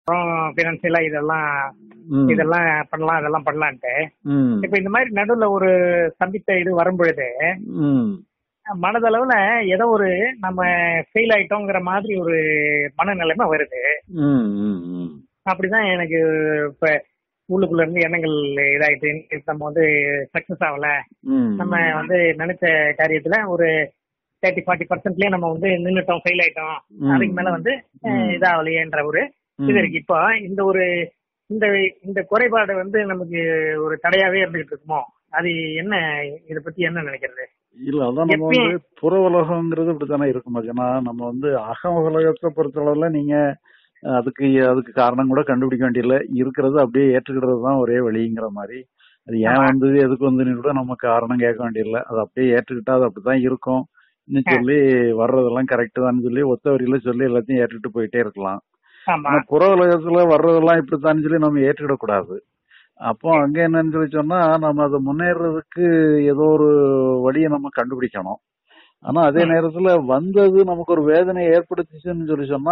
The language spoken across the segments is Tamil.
பினான்சியலா இதெல்லாம் ம், இதெல்லாம் பண்ணலாம் இதெல்லாம் பண்ணலான்ட்டு ம், இப்ப இந்த மாதிரி நடுவுல ஒரு சந்தித்த இது வரும் பொழுது ம், மனதளவுல ஏதோ ஒரு நம்ம ஃபெயில் ஆயிட்டோங்கிற மாதிரி ஒரு மனநிலைமை வருது ம், ம், ம். அப்படிதான் எனக்கு இப்ப உள்ளுக்குள்ள இருந்து எண்ணங்கள் இதாயிட்டு நம்ம வந்து சக்சஸ் ஆகல ம், நம்ம வந்து நினைச்ச காரியத்துல ஒரு தேர்ட்டி ஃபார்ட்டி பர்சன்ட்லயே நம்ம வந்து நின்னுட்டோம் ஃபெயில் ஆயிட்டோம் ம். அதுக்கு மேல வந்து அஹ், ம். இதாகலையேன்ற ஒரு ம். இது இருக்கு இப்போ இந்த ஒரு இந்த இந்த குறைபாடு வந்து நமக்கு ஒரு தடையாவே இருந்துகிட்டு இருக்குமோ அது என்ன இத பத்தி என்ன நினைக்கிறது இல்ல அதான் நம்ம எப்பயும் வந்து புற உலகங்கிறது இப்படித்தானே இருக்கும் ஏன்னா நம்ம வந்து அக உலகத்தை பொறுத்தளவுல நீங்க அஹ், அதுக்கு அதுக்கு காரணம் கூட கண்டுபிடிக்க வேண்டியதில்ல இருக்கிறது அப்படியே ஏற்றுக்கிறது தான் ஒரே வழிங்கிற மாதிரி அது ஏன் ஆமா. வந்தது எதுக்கு வந்ததுன்னு கூட நம்ம காரணம் கேட்க வேண்டியதில்ல அது அப்படியே ஏற்றுக்கிட்டா அது அப்படிதான் இருக்கும் இன்னும் சொல்லி வர்றதெல்லாம் கரெக்ட் தான் சொல்லி ஒத்த வரியில சொல்லி எல்லாத்தையும் ஏற்றுக்கிட்டு போயிட்டே இருக்கலாம் ஆமா ஆனா புற உலகத்துல வர்றதெல்லாம் இப்படித்தான் சொல்லி நம்ம ஏற்றுக்கிடக்கூடாது அப்போ அங்க என்னன்னு சொல்லி சொன்னா நம்ம அதை முன்னேறதுக்கு ஏதோ ஒரு வழியை நம்ம கண்டுபிடிக்கணும் ஆனா அதே ம். நேரத்துல வந்தது நமக்கு ஒரு வேதனை ஏற்படுத்துச்சுன்னு சொல்லி சொன்னா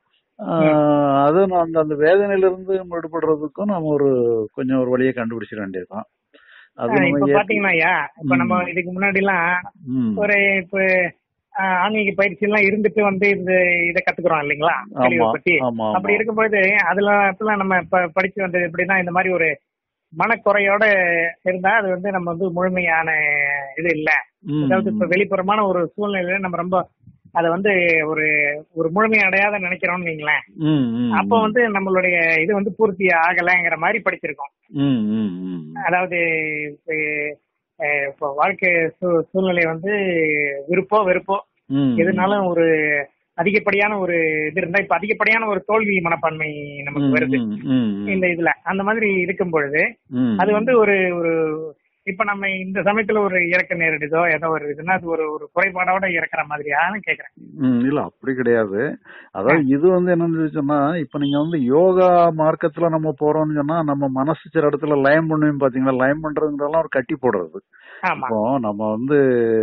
ஆஹ், அது நம்ம அந்த அந்த வேதனையில இருந்து விடுபடுறதுக்கும் நம்ம ஒரு கொஞ்சம் ஒரு வழியை கண்டுபிடிச்சிட வேண்டியதுதான் அது அஹ், நம்ம இப்ப ஏற்று- பாத்தீங்கன்னா ஐயா இப்ப நம்ம ம். இதுக்கு முன்னாடி எல்லாம் ம். ஒரு இப்ப அஹ், ஆன்மீக பயிற்சி எல்லாம் இருந்துட்டு வந்து இந்த இதை கத்துக்கிறோம் இல்லைங்களா தெளிவை ஆமா பத்தி ஆமா அப்படி ஆமா இருக்கும்பொழுது அதுல இப்பெல்லாம் நம்ம ப- படிச்சு வந்தது எப்படின்னா இந்த மாதிரி ஒரு மனக்குறையோட இருந்தா அது வந்து நம்ம வந்து முழுமையான இது இல்ல ம், அதாவது இப்ப வெளிப்புறமான ஒரு சூழ்நிலையில நம்ம ரொம்ப அத வந்து ஒரு ஒரு முழுமை அடையாத நினைக்கிறோம்னு வைங்களேன் ம், ம், அப்போ வந்து நம்மளுடைய இது வந்து பூர்த்தி ஆகலைங்கிற மாதிரி படிச்சிருக்கோம் ம், ம், ம். அதாவது இப்ப, அஹ், இப்போ வாழ்க்கை சூ- சூழ்நிலை வந்து விருப்போ வெறுப்போ ம், எதுனாலும் ஒரு அதிகப்படியான ஒரு இது இருந்தா இப்ப அதிகப்படியான ஒரு தோல்வி மனப்பான்மை நமக்கு ம், வருது ம், ம், ம். இந்த இதுல அந்த மாதிரி இருக்கும் பொழுது ம். அது வந்து ஒரு ஒரு இப்ப நம்ம இந்த சமயத்துல ஒரு இறக்க நேரிடுதோ ஏதோ ஒரு இதுன்னா அது ஒரு ஒரு குறைபாடோட இறக்குற மாதிரியான்னு கேக்குறேன் ம், இல்ல அப்படி கிடையாது அதாவது இது வந்து என்னன்னு சொன்னா இப்ப நீங்க வந்து யோகா மார்க்கத்துல நம்ம போறோம்னு சொன்னா நம்ம மனசு சில இடத்துல லயம் பண்ணுவோம் பாத்தீங்களா லயம் பண்றதுங்கிறதெல்லாம் ஒரு கட்டி போடுறது ஆமா இப்போ நம்ம வந்து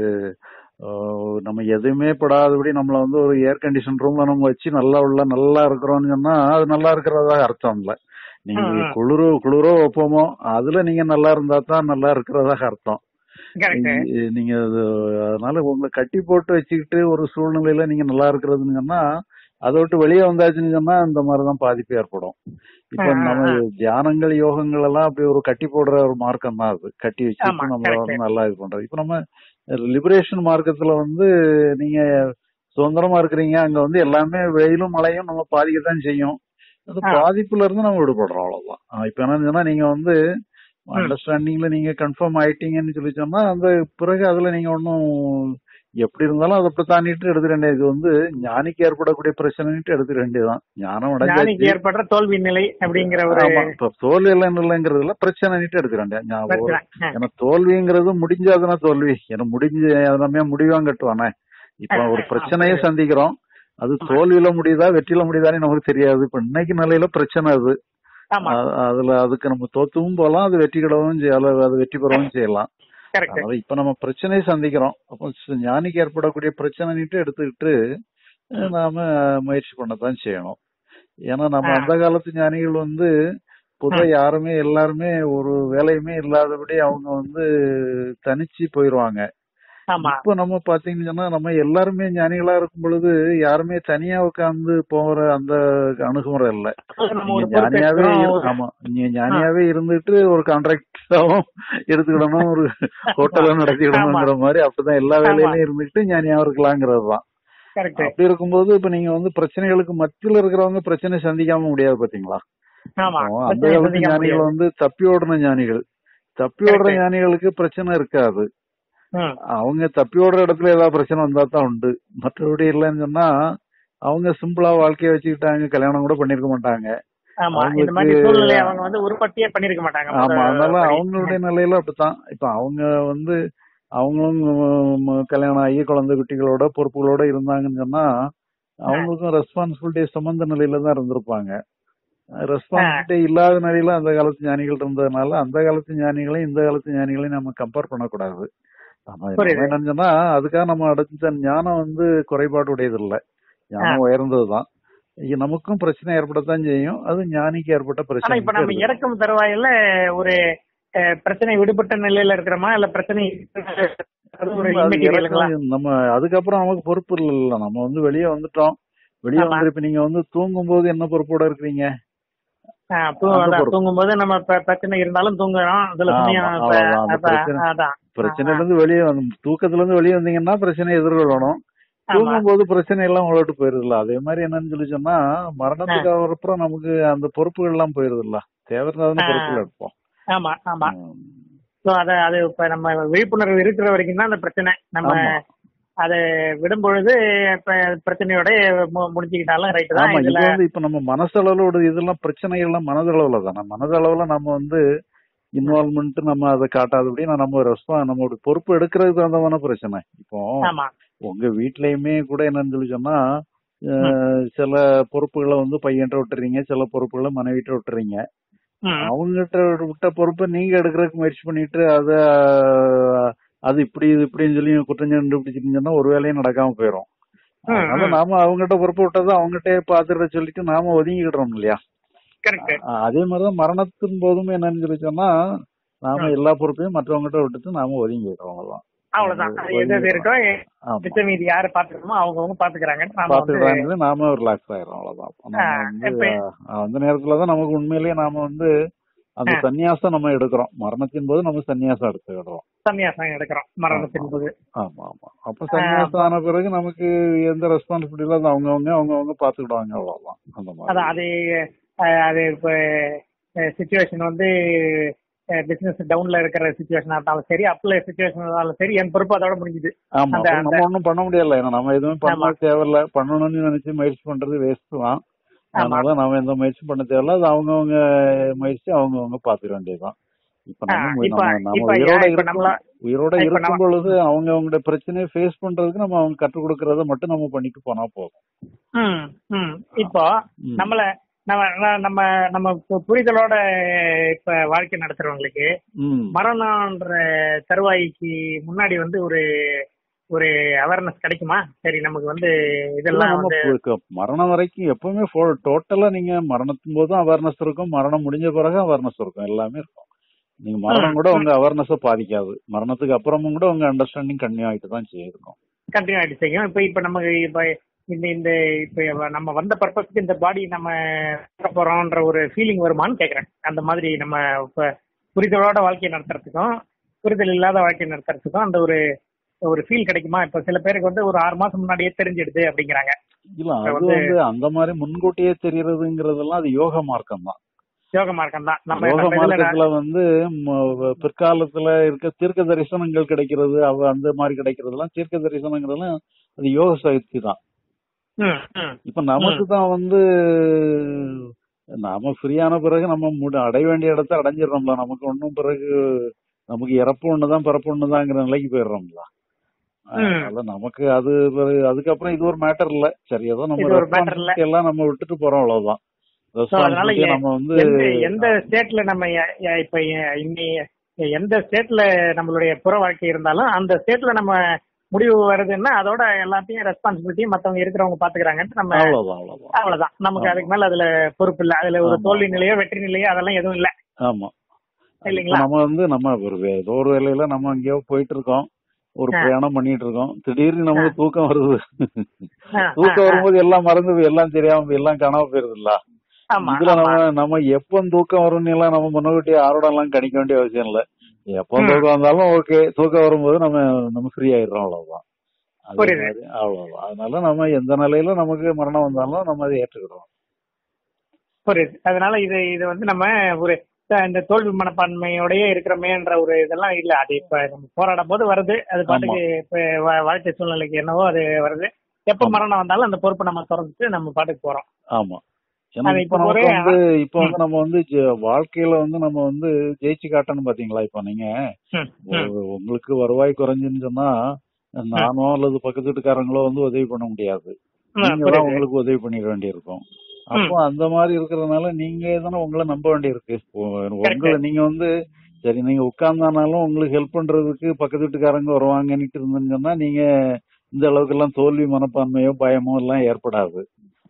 அஹ், நம்ம எதுவுமே படாதபடி நம்மள வந்து ஒரு ஏர் கண்டிஷன் ரூம்ல நம்ம வச்சு நல்லா உள்ள நல்லா இருக்கிறோம்னு சொன்னா அது நல்லா இருக்கிறதா அர்த்தம் இல்ல நீங்க ம், ம். குளிரோ குளிரோ வைப்போமோ அதுல நீங்க நல்லா இருந்தா தான் நல்லா இருக்கிறதாக அர்த்தம் கரெக்ட் நீங்க- நீங்க அது அதனால உங்களை கட்டி போட்டு வச்சுக்கிட்டு ஒரு சூழ்நிலையில நீங்க நல்லா இருக்கிறதுன்னு சொன்னா அதை விட்டு வெளியே வந்தாச்சுன்னு சொன்னா இந்த மாதிரிதான் பாதிப்பு ஏற்படும் இப்ப ஆ, ஆ, நம்ம ஆ. தியானங்கள் யோகங்கள் எல்லாம் அப்படி ஒரு கட்டி போடுற ஒரு மார்க்கம் தான் அது கட்டி ஆமா, வச்சுட்டு நம்மள correct. வந்து நல்லா இது பண்றது இப்ப நம்ம லிபரேஷன் மார்க்கத்துல வந்து நீங்க சுதந்திரமா இருக்கிறீங்க அங்க வந்து எல்லாமே வெயிலும் மழையும் நம்ம பாதிக்கத்தான் செய்யும் அந்த ஆ. பாதிப்புல இருந்து நம்ம விடுபடுறோம் அவ்வளவுதான் ஆ, இப்ப என்னன்னு சொன்னா நீங்க வந்து அண்டர்ஸ்டாண்டிங்ல நீங்க கன்ஃபார்ம் ஆயிட்டீங்கன்னு சொல்லி சொன்னா அந்த பிறகு அதுல நீங்க ஒன்னும் எப்படி இருந்தாலும் அதை அப்படி தாண்டிட்டு எடுத்துக்க வேண்டியது இது வந்து ஞானிக்கு ஏற்படக்கூடிய பிரச்சனைட்டு எடுத்துக்க வேண்டியதுதான் ஞானம் ஞானிக்கு அடைஞ்சாச்சு ஏற்படுற தோல்வி நிலை அப்படிங்கிற ஒரு ஆமா இப்ப தோல்வி எல்லாம் இல்லைங்கிறதுல பிரச்சனைட்டு எடுத்துக்க வேண்டிய ஞாபகம் பிரச்சனை ஆ. ஏன்னா தோல்விங்கிறது முடிஞ்சாதுன்னா தோல்வி ஏன்னா முடிஞ்சு நம்ம முடிவாங்க கட்டுவானே இப்ப ஒரு பிரச்சனையை சந்திக்கிறோம் அது தோல்வியில முடியுதா வெற்றியில முடியுதான்னு நமக்கு தெரியாது இப்ப இன்னைக்கு நிலையில பிரச்சனை அது ஆமா அ- அதுல அதுக்கு நம்ம தோத்துவும் போகலாம் அது வெற்றி கிடவும் செய்யலாம் அது வெற்றி பெறவும் செய்யலாம் கரெக்ட் அதனால இப்ப நம்ம பிரச்சனையை சந்திக்கிறோம் அப்போ ச- ஞானிக்கு ஏற்படக்கூடிய பிரச்சனைட்டு எடுத்துக்கிட்டு அஹ், நாம முயற்சி பண்ணத்தான் செய்யணும் ஏன்னா நம்ம ஆ. அந்த காலத்து ஞானிகள் வந்து பொதுவா யாருமே எல்லாருமே ஒரு வேலையுமே இல்லாதபடி அவங்க வந்து தனிச்சு போயிருவாங்க ஆமா இப்ப நம்ம பாத்தீங்கன்னு சொன்னா நம்ம எல்லாருமே ஞானிகளா இருக்கும் பொழுது யாருமே தனியா உட்கார்ந்து போற அந்த அணுகுமுறை இல்ல நம்ம ஒரு நீங்க ஞானியாவே இரு- பொறுப்பேற்கிறோம். ஆமா நீங்க ஞானியாவே இருந்துட்டு ஒரு கான்ட்ராக்டாவும் எடுத்துக்கிடணும் ஒரு ஹோட்டல நடத்திக்கிடணுங்கிற மாதிரி அப்படிதான் எல்லா வேலையிலயும் இருந்துட்டு ஞானியா இருக்கலாங்கிறது தான் கரெக்ட் அப்படி இருக்கும்போது இப்ப நீங்க வந்து பிரச்சனைகளுக்கு மத்தியில இருக்கிறவங்க பிரச்சனை சந்திக்காம முடியாது பாத்தீங்களா ஆமா அப்போ அந்த பிரச்சனை காலத்து சந்திக்க ஞானிகள் முடியாது. வந்து தப்பி ஓடுன ஞானிகள் தப்பி ஓடுற Correct. ஞானிகளுக்கு பிரச்சனை இருக்காது ம். அவங்க தப்பி ஓடுற இடத்துல ஏதாவது பிரச்சனை வந்தா தான் உண்டு மற்றபடி இல்லைன்னு சொன்னா அவங்க சிம்பிளா வாழ்க்கைய வச்சுக்கிட்டாங்க கல்யாணம் கூட பண்ணிருக்க மாட்டாங்க ஆமா இந்த மாதிரி அவங்களுக்கு- சூழ்நிலை அவங்க வந்து உருப்பட்டியே பண்ணிருக்க மாட்டாங்க ஆமா முதல் அதனால படி. அவங்களுடைய நிலையில அப்படித்தான் இப்ப அவங்க வந்து அவங்களும் ம், கல்யாணம் ஆகி குழந்தை குட்டிகளோட பொறுப்புகளோட இருந்தாங்கன்னு சொன்னா அவங்களுக்கும் ரெஸ்பான்சிபிலிட்டி சம்பந்த நிலையில தான் இருந்திருப்பாங்க ரெஸ்பான்சிபிலிட்டி இல்லாத நிலையில அந்த காலத்து ஞானிகள் இருந்ததுனால அந்த காலத்து ஞானிகளையும் இந்த காலத்து ஞானிகளையும் நம்ம கம்பேர் பண்ணக்கூடாது ஆமா புரியுது. நம்ம என்னன்னு சொன்னா அதுக்காக நம்ம அடைஞ்ச ஞானம் வந்து குறைபாடு உடையது இல்ல ஞானம் உயர்ந்ததுதான் இ- நமக்கும் பிரச்சனை ஏற்படத்தான் செய்யும் அது ஞானிக்கு ஏற்பட்ட ஆனா இப்ப பிரச்சனை நம்ம இறக்கும் தருவாயில ஒரு அஹ், பிரச்சனை விடுபட்ட நிலையில இருக்கிறோமா இல்ல பிரச்சனை அது ஒரு அது இம்மெட்டீரியலுங்களா இறக்கம் நம்ம அதுக்கப்புறம் நமக்கு பொறுப்பு இல்ல நம்ம வந்து வெளியே வந்துட்டோம் வெளியே ஆமா. வந்து இப்ப நீங்க வந்து தூங்கும் போது என்ன பொறுப்போட இருக்கிறீங்க அந்த பொறுப்பு. தூங்கும் போது நம்ம ப- பிரச்சனை இருந்தாலும் தூங்குறோம் அதுல ஆமா, சமயம் இப்ப- அவ்வளவுதான். அந்த அப்ப- பிரச்சனை- அதான் பிரச்சனையில இருந்து வெளியே வந்து தூக்கத்துல இருந்து வெளியே வந்தீங்கன்னா பிரச்சனையை எதிர்கொள்ளணும் ஆமா. தூங்கும் போது பிரச்சனை எல்லாம் உங்களை விட்டு போயிருதுல்ல அதே மாதிரி என்னன்னு சொல்லி சொன்னா மரணத்துக்கு அப்புறம் நமக்கு அந்த பொறுப்புகள் எல்லாம் போயிருதுல்ல தேவையான ஆ. பொறுப்புகள் எடுப்போம் ஆமா ஆமா ம். சோ அத அது இப்ப நம்ம விழிப்புணர்வு இருக்கிற வரைக்கும் தான் அந்த பிரச்சனை நம்ம ஆமா. அதை விடும் பொழுது இப்ப பிரச்சனையோட மு- முடிச்சுக்கிட்டாலும் ரைட்டு தான் ஆமா இது இதுல வந்து இப்ப நம்ம மனசளவுல இதெல்லாம் பிரச்சனைகள்லாம் மனதளவுல தானே மனதளவுல நம்ம வந்து இன்வால்மெண்ட் நம்ம அதை காட்டாதபடி நம்ம ரெஸ்பான் நம்மளோட பொறுப்பு எடுக்கிறதுக்கு தகுந்தமான பிரச்சனை இப்போ ஆமா உங்க வீட்லயுமே கூட என்னன்னு சொல்லி சொன்னா அஹ், சில பொறுப்புகளை வந்து பையன்கிட்ட விட்டுறீங்க சில பொறுப்புகளை மனைவிட்ட விட்டுறீங்க ம். அவங்ககிட்ட விட்ட பொறுப்பை நீங்க எடுக்கிறதுக்கு முயற்சி பண்ணிட்டு அத அது இப்படி இது இப்படின்னு சொல்லி குற்றம் கண்டுபிடிச்சிருந்தீங்கன்னா ஒரு வேலையும் நடக்காம போயிடும் ம், அதனால ம். நாம அவங்ககிட்ட பொறுப்பு விட்டதை அவங்ககிட்டயே பாத்துட சொல்லிட்டு நாம ஒதுங்கிக்கிடுறோம் இல்லையா கரெக்ட் அ- அதே மாதிரிதான் மரணத்தின் போதும் என்னன்னு சொல்லி சொன்னா நாம எல்லா பொறுப்பையும் மற்றவங்ககிட்ட விட்டுட்டு நாம ஒதுங்கிடுறோம் அவ்வளவுதான் அவ்வளவுதான் அது எது எது இருக்கோ ஆமா மிச்ச மீதி யாரு பாத்துக்கணுமோ அவங்கவுங்க பாத்துக்கிறாங்க நாம வந்து பாத்துக்கிட்டாங்க நாம ரிலாக்ஸ் ஆயிரும் அவ்வளவுதான் அப்ப நம்ம ஆ, வந்து இப்ப- அஹ், அந்த நேரத்துலதான் நமக்கு உண்மையிலேயே நாம வந்து அந்த ஆ. சந்நியாசம் நம்ம எடுக்கிறோம் மரணத்தின் போது நம்ம சந்நியாசம் எடுத்துக்கிடுறோம் சன்னியாசம் எடுக்கிறோம் மரணத்தின் போது ஆமா ஆமா அப்ப சந்நியாசம் ஆன பிறகு நமக்கு எந்த ரெஸ்பான்சிபிலிட்டி இல்லாத அவங்கவங்க அவங்கவங்க பாத்துக்கிடுவாங்க அவ்வளவுதான் அந்த அதான் மாதிரி அது அஹ், அது இப்ப சுச்சுவேஷன் வந்து பிசினஸ் டவுன்ல இருக்கிற சுச்சுவேஷன் இருந்தாலும் சரி அப்ல சுச்சுவேஷன் இருந்தாலும் சரி என் பொறுப்பு அதோட முடிஞ்சுது ஆமா அந்த- அப்ப நம்ம ஒண்ணும் பண்ண முடியல ஏன்னா நம்ம எதுவுமே பண்ண தேவையில்ல பண்ணணும்னு நினைச்சு முயற்சி பண்றது வேஸ்ட் தான் அதனால நாம எந்த முயற்சி பண்ண தேவையில்ல அது அவங்கவங்க முயற்சி அவங்கவங்க பாத்துக்க வேண்டியதுதான் இப்ப நம்ம ஆ, மு- இப்ப- நம்ம நம்ம இப்ப உயிரோட ஏன் இப்ப இருக்கும் நம்மள- உயிரோட இப்ப இருக்கும் நம்ம- பொழுது அவங்க அவங்களுடைய பிரச்சனையை ஃபேஸ் பண்றதுக்கு நம்ம அவங்க கற்றுக் கொடுக்கறத மட்டும் நம்ம பண்ணிட்டு போனா போதும் ம், ம். இப்போ ம். நம்மள நம்ம ந- நம்ம நம்ம பு- புரிதலோட இப்ப வாழ்க்கை நடத்துறவங்களுக்கு ம். மரணம்ன்ற தருவாய்க்கு முன்னாடி வந்து ஒரு ஒரு அவேர்னஸ் கிடைக்குமா சரி நமக்கு வந்து இல்ல, இதெல்லாம் நம்ம வந்து பு- க- மரணம் வரைக்கும் எப்பவுமே டோட்டலா நீங்க மரணத்தின் போதும் அவேர்னஸ் இருக்கும் மரணம் முடிஞ்ச பிறகு அவேர்னஸ் இருக்கும் எல்லாமே இருக்கும் நீங்க மரணம் கூட உங்க அவேர்னஸ பாதிக்காது மரணத்துக்கு அப்புறமும் கூட உங்க அண்டர்ஸ்டாண்டிங் கன்னியூ ஆயிட்டு தான் செய்யும் கண்டினியூ ஆயிட்டு செய்யும் இப்ப இப்ப நமக்கு இப்ப இந்த இந்த இப்ப நம்ம வந்த பர்பஸ்க்கு இந்த பாடி நம்ம பார்க்க போறோம்ன்ற ஒரு ஃபீலிங் வருமான்னு கேக்குறேன் அந்த மாதிரி நம்ம இப்ப புரிதலோட வாழ்க்கையை நடத்துறதுக்கும் புரிதல் இல்லாத வாழ்க்கையை நடத்துறதுக்கும் அந்த ஒரு ஒரு ஃபீல் கிடைக்குமா இப்ப சில பேருக்கு வந்து ஒரு ஆறு மாசம் முன்னாடியே தெரிஞ்சிடுது அப்படிங்கிறாங்க இல்ல இப்ப அது வந்து- வந்து அந்த மாதிரி முன்கூட்டியே தெரியறதுங்கிறதெல்லாம் அது யோக மார்க்கம் தான் யோக மார்க்கம் தான் நம்ம யோக நம்ம இதுல மார்க்கத்துல வந்து ம- பிற்காலத்துல இருக்க தீர்க்க தரிசனங்கள் கிடைக்கிறது அவ அந்த மாதிரி கிடைக்கிறதெல்லாம் தீர்க்க தரிசனங்கிறதெல்லாம் அது யோக சக்தி தான் ம், ம். இப்ப நமக்கு தான் வந்து நாம ஃப்ரீயான பிறகு நம்ம முடி- அடைய வேண்டிய இடத்த அடைஞ்சிடறோம்ல நமக்கு ஒன்னும் பிறகு நமக்கு இறப்பு ஒண்ணுதான் பிறப்பு ஒண்ணுதாங்கிற நிலைக்கு போயிடுறோம்ல அதனால நமக்கு அது பிறகு- அதுக்கப்புறம் இது ஒரு மேட்டர் இல்ல சரி ஏதோ நம்ம இது ஒரு matter இல்ல. responsibility எல்லாம் நம்ம விட்டுட்டு போறோம் அவ்வளவுதான் So, அதனால Responsibility எ- நம்ம வந்து எந்த எந்த ஸ்டேட்ல நம்ம எ- எ- இப்ப எ- இன்னி எந்த ஸ்டேட்ல நம்மளுடைய புற வாழ்க்கை இருந்தாலும் அந்த ஸ்டேட்ல நம்ம முடிவு வருதுன்னா அதோட எல்லாத்தையும் ரெஸ்பான்சிபிலிட்டியும் மத்தவங்க இருக்கிறவங்க பாத்துக்கிறாங்கன்ட்டு நம்ம அவ்வளவுதான் அவ்வளவுதான் அவ்வளவுதான் நமக்கு ஆமா. அதுக்கு மேல அதுல பொறுப்பு இல்ல அதுல ஒரு ஆமா. தோல்வி நிலையோ வெற்றி நிலையோ அதெல்லாம் எதுவும் இல்ல ஆமா இல்லைங்களா? இப்ப நம்ம வந்து நம்ம ஒரு வே- ஏதோ ஒரு வேலையில நம்ம எங்கேயோ போயிட்டு இருக்கோம் ஒரு ஆ. பிரயாணம் பண்ணிட்டு இருக்கோம் திடீர்னு நமக்கு தூக்கம் வருது ஆ, தூக்கம் ஆ, வரும்போது எல்லாம் மறந்து எல்லாம் தெரியாம போய் எல்லாம் காணாம போயிருதுல்ல ஆமா இதுல ஆமா நம்ம நம்ம எப்ப தூக்கம் வரும்னு எல்லாம் நம்ம முன்னகூட்டி யாரோட எல்லாம் கணிக்க வேண்டிய அவசியம் இல்ல எப்ப ம். தூக்கம் வந்தாலும் ஓகே தூக்கம் வரும்போது நம்ம நம்ம ஃப்ரீ ஆயிடுறோம் அவ்வளவுதான் அதே புரியுது. மாதிரி அவ்வளவுதான் அதனால நம்ம எந்த நிலையில நமக்கு மரணம் வந்தாலும் நம்ம அதை ஏற்றுக்கிறோம் புரியுது அதனால இது இது வந்து நம்ம ஒரு அஹ், இந்த தோல்வி மனப்பான்மையோடயே இருக்கிறோமேன்ற ஒரு இதெல்லாம் இல்ல அது இப்ப நம்ம போராடும் போது வருது அது பாட்டுக்கு இப்ப வா- வாழ்க்கை சூழ்நிலைக்கு என்னவோ அது வருது எப்ப ஆமா. மரணம் வந்தாலும் அந்த பொறுப்பை நம்ம திறந்துட்டு நம்ம பாட்டுக்கு போறோம் ஆமா ஏன்னா அது இப்ப இப்ப நமக்கு ஒரே- வந்து இப்ப வந்து நம்ம வந்து ஜெ- வாழ்க்கையில வந்து நம்ம வந்து ஜெயிச்சு காட்டணும் பாத்தீங்களா இப்ப நீங்க ம், ம், உ- உங்களுக்கு வருவாய் குறைஞ்சுன்னு சொன்னா நானோ அல்லது பக்கத்து வீட்டுக்காரங்களோ வந்து உதவி பண்ண முடியாது ம், நீங்க தான் புரியுது உங்களுக்கு உதவி பண்ணிட வேண்டியிருக்கும் அப்போ அந்த மாதிரி இருக்கிறதுனால நீங்க தானே உங்களை நம்ப வேண்டியிருக்கு உ- உங்களை நீங்க வந்து சரி நீங்க உட்கார்ந்தானாலும் உங்களுக்கு ஹெல்ப் பண்றதுக்கு பக்கத்து வீட்டுக்காரங்க வருவாங்கன்னு இருந்தீங்கன்னு சொன்னா நீங்க இந்த அளவுக்கு எல்லாம் தோல்வி மனப்பான்மையோ பயமோ எல்லாம் ஏற்படாது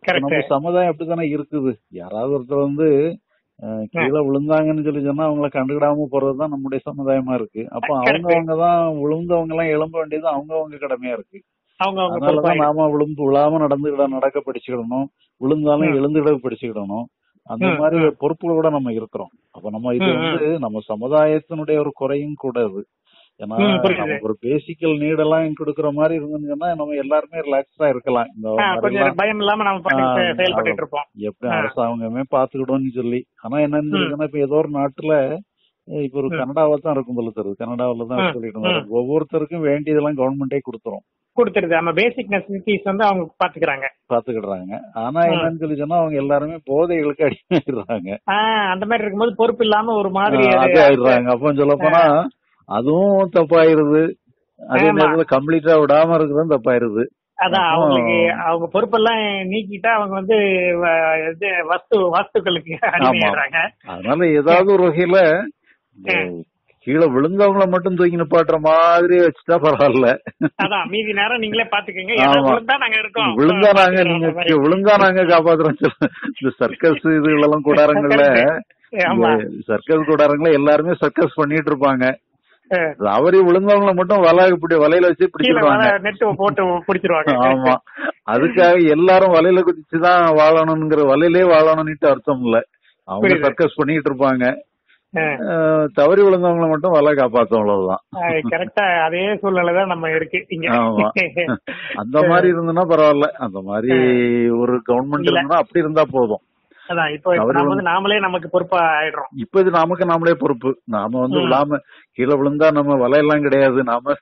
கரெக்ட் நம்ம சமுதாயம் அப்படித்தானே இருக்குது யாராவது ஒருத்தர் வந்து அஹ், கீழே விழுந்தாங்கன்னு சொல்லி சொன்னா அவங்கள கண்டுக்கிடாம போறதுதான் நம்முடைய சமுதாயமா இருக்கு அப்ப அவங்க Correct. அவங்க தான் விழுந்தவங்க எல்லாம் எழும்ப வேண்டியது அவங்க அவங்க கடமையா இருக்கு அவங்க அவங்க அதனாலதான் பொறுப்பாயிடும். நாம விழுந்து விழாம நடந்துக்கிட நடக்க படிச்சுக்கிடணும் விழுந்தாலும் ம். எழுந்துட படிச்சுக்கிடணும் அந்த ம், மாதிரி ம். பொறுப்புகளோட நம்ம இருக்கிறோம் அப்ப நம்ம இது ம், ம். வந்து நம்ம சமுதாயத்தினுடைய ஒரு குறையும் கூட அது ஏன்னா ம், புரியுது. நமக்கு ஒரு பேசிக்கல் நீடெல்லாம் கொடுக்கற மாதிரி இருந்துன்னு சொன்னா நம்ம எல்லாருமே ரிலாக்ஸா இருக்கலாம் இந்த ஆ, மாதிரிலாம் கொஞ்சம் பயம் இல்லாம நம்ம பாட்டுக்கு ஆ, செ- செயல்பட்டுட்டு இருப்போம் எப்படி ஆ. அரசாங்கமே பாத்துக்கிடும்னு சொல்லி ஆனா என்னன்னு ம். இருக்குன்னா இப்ப ஏதோ ஒரு நாட்டுல அஹ் இப்ப ஒரு ம். கனடாவை தான் இருக்கும் போல தெரியுது கனடாவில தான் ம், சொல்லிட்டு இருந்தாரு. ஒவ்வொருத்தருக்கும் வேண்டியதெல்லாம் கவர்மெண்டே கொடுத்துரும் கொடுத்துருது நம்ம பேசிக் நெசசிட்டிஸ் வந்து அவங்க பாத்துக்கிறாங்க பாத்துக்கிடுறாங்க ஆனா ம். என்னன்னு சொல்லி சொன்னா அவங்க எல்லாருமே போதைகளுக்கு அடிமையிடுறாங்க ஆஹ் அந்த மாதிரி இருக்கும்போது பொறுப்பு இல்லாம ஒரு மாதிரி ஆஹ் அது- அது ஆயிடுறாங்க அப்போ சொல்ல போனா அதுவும் தப்பாயிருது அதே ஆமா. நேரத்துல கம்ப்ளீட்டா விடாம இருக்கிறதும் தப்பாயிருது அதான் அப்போ- அவங்களுக்கு அவங்க பொறுப்பெல்லாம் நீக்கிட்டா அவங்க வந்து வ- இது வஸ்து வாஸ்துக்களுக்கு அடிமையாடுறாங்க அதனால ஏதாவது ஒரு வகையில இந்த கீழே விழுந்தவங்கள மட்டும் தூக்கி நிப்பாட்டுற மாதிரி வச்சுட்டா பரவாயில்ல அதான் மீதி நேரம் நீங்களே பாத்துக்கங்க ஏன்னா ஆமா. விழுந்தா நாங்க இருக்கோம் விழுந்தா நாங்க பாத்துக்கிறோம் அந்த மாதிரி. நீங்க விழுந்தா நாங்க காப்பாத்துறோம் சொல்ல. இந்த சர்க்கஸ் இதுகளெல்லாம் கூடாரங்கள்ல ஆமா சர்க்கஸ் கூடாரங்கள எல்லாருமே சர்க்கஸ் பண்ணிட்டு இருப்பாங்க அஹ் அவரி விழுந்தவங்கள மட்டும் வலை இப்படி வலையில வச்சு கீழே பிடிச்சிருவாங்க நெட்டு போட்டு பிடிச்சிருவாங்க ஆமா அதுக்காக எல்லாரும் வலையில குதிச்சுதான் வாழணுங்கிற வலையிலே வாழணும்னுட்டு அர்த்தம் இல்ல அவங்க புரியுது. சர்க்கஸ் பண்ணிட்டு இருப்பாங்க அஹ் அஹ் தவறி விழுந்தவங்கள மட்டும் வலை காப்பாத்தும் அவ்வளவுதான் அஹ் கரெக்டா அதே சூழ்நிலை தான் நம்ம இருக்கு இங்க ஆமா அந்த மாதிரி இருந்ததுன்னா பரவாயில்ல அந்த மாதிரி ஒரு கவர்மெண்ட் இல்ல. இருந்தா அப்படி இருந்தா போதும் அதான் இப்போ இப்போ தவறு நம்ம வந்து- வந்து நாமளே நமக்கு பொறுப்பா ஆயிடுறோம் இப்ப இது நமக்கு நாமளே பொறுப்பு நாம வந்து ம். விழாம கீழே விழுந்தா நம்ம வலையெல்லாம் கிடையாது நாம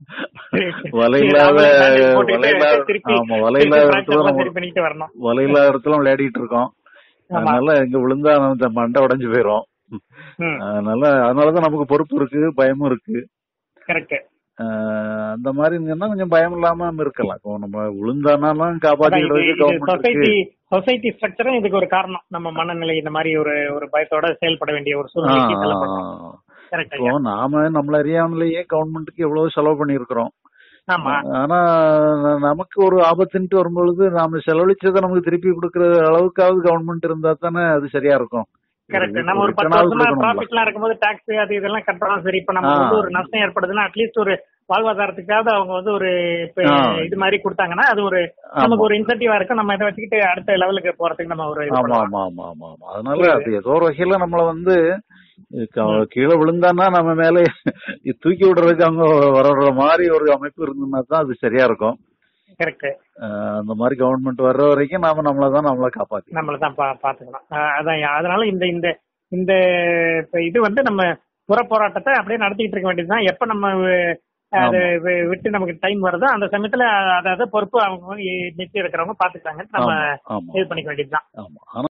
வலை இது இல்லாத நாமளே bandage போட்டுட்டு வலை இல்லாத திருப்பி ஆமா வலை திருப்பி இல்லாத fracture இடத்துல எல்லாம் நம்ம சரி பண்ணிட்டு வரணும் வலை இல்லாத இடத்துல விளையாடிட்டு இருக்கோம் ஆமா. அதனால இங்க விழுந்தா நம்ம மண்டை உடைஞ்சு போயிரும் ம் அதனால அதனாலதான் நமக்கு பொறுப்பு இருக்கு பயமும் இருக்கு கரெக்ட் ஆஹ் அந்த மாதிரி இருந்ததுன்னா கொஞ்சம் பயம் இல்லாம நம்ம இருக்கலாம் இப்போ நம்ம விழுந்தானாலும் காப்பாத்திக்கிறதுக்கு கவர்மெண்ட் சொசைட்டி இருக்கு சொசைட்டி ஸ்ட்ரக்சரும் இதுக்கு ஒரு காரணம் நம்ம மனநிலை இந்த மாதிரி ஒரு ஒரு பயத்தோட செயல்பட வேண்டிய ஒரு சூழ்நிலைக்கு ஆஹ் தள்ளப்படுறோம் ஆஹ் கரெக்ட் இப்போ நாம நம்மள அறியாமலேயே கவர்மெண்ட்டுக்கு எவ்வளவு செலவு பண்ணியிருக்கிறோம் ஆமா ஆனா ந- நமக்கு ஒரு ஆபத்துன்ட்டு வரும்பொழுது நாம செலவழிச்சதை நமக்கு திருப்பி கொடுக்கற அளவுக்காவது கவர்மெண்ட் இருந்தா தானே அது சரியா இருக்கும் கரெக்ட் நம்ம ஒரு பத்து return ஆவது வருஷமா கொடுக்கணும்ல. ப்ராஃபிட் எல்லாம் இருக்கும்போது டாக்ஸ் அது இதெல்லாம் கட்டுறோம் சரி இப்ப நம்ம ஆ. வந்து ஒரு நஷ்டம் ஏற்படுதுன்னா அட்லீஸ்ட் ஒரு வாழ்வாதாரத்துக்காவது அவங்க வந்து ஒரு இப்ப ஆ. இது மாதிரி கொடுத்தாங்கன்னா அது ஒரு ஆமா. நமக்கு ஒரு இன்சென்டிவா இருக்கும் நம்ம இதை வச்சுக்கிட்டு அடுத்த லெவலுக்கு போறதுக்கு நம்ம ஒரு இது ஆமா பண்ணலாம். ஆமா ஆமா ஆமா ஆமா அதனால அது ஏதோ ஒரு வகையில நம்மள வந்து க- கீழே விழுந்தான்னா நம்ம மேல தூக்கி விடுறதுக்கு அவங்க வர்ற மாதிரி ஒரு அமைப்பு இருந்ததுன்னா தான் அது சரியா இருக்கும் கரெக்ட் அஹ் அந்த மாதிரி கவர்மெண்ட் வர்ற வரைக்கும் நாம நம்மள தான் நம்மள காப்பாத்தி நம்மள தான் பா பாத்துக்கணும் ஆஹ் அதான் அதனால இந்த இந்த இந்த இப்ப இது வந்து நம்ம புற போராட்டத்தை அப்படியே நடத்திட்டு இருக்க வேண்டியதுதான் எப்ப நம்ம வி- அது வி- விட்டு நமக்கு டைம் வருதோ அந்த சமயத்துல அதாவது பொறுப்பு அவங்க நிச்சயம் இருக்கிறவங்க பாத்துக்காங்க நம்ம ஆமா ஆமா இது பண்ணிக்க வேண்டியதுதான் ஆமா ஆனா